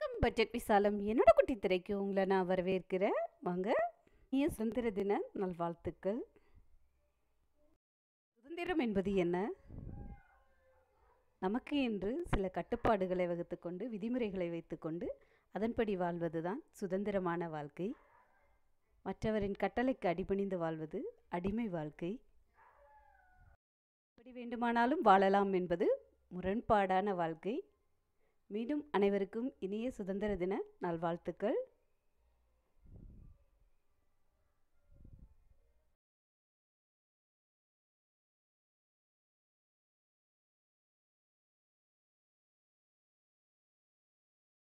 வணக்கம் பட்ஜெட் விசாலம் என்னோட குட்டி திரைக்கு உங்களை நான் வரவேற்கிறேன் வாங்க இனிய சுதந்திர தின நல்வாழ்த்துக்கள் சுதந்திரம் என்பது என்ன நமக்கு என்று சில கட்டுப்பாடுகளை வகுத்துக்கொண்டு விதிமுறைகளை வைத்துக்கொண்டு அதன்படி வாழ்வதுதான் சுதந்திரமான வாழ்க்கை மற்றவரின் கட்டளைக்கு அடிபணிந்து வாழ்வது அடிமை வாழ்க்கை எப்படி வேண்டுமானாலும் வாழலாம் என்பது முரண்பாடான வாழ்க்கை மீண்டும் அனைவருக்கும் இனிய சுதந்திர தின நல்வாழ்த்துக்கள்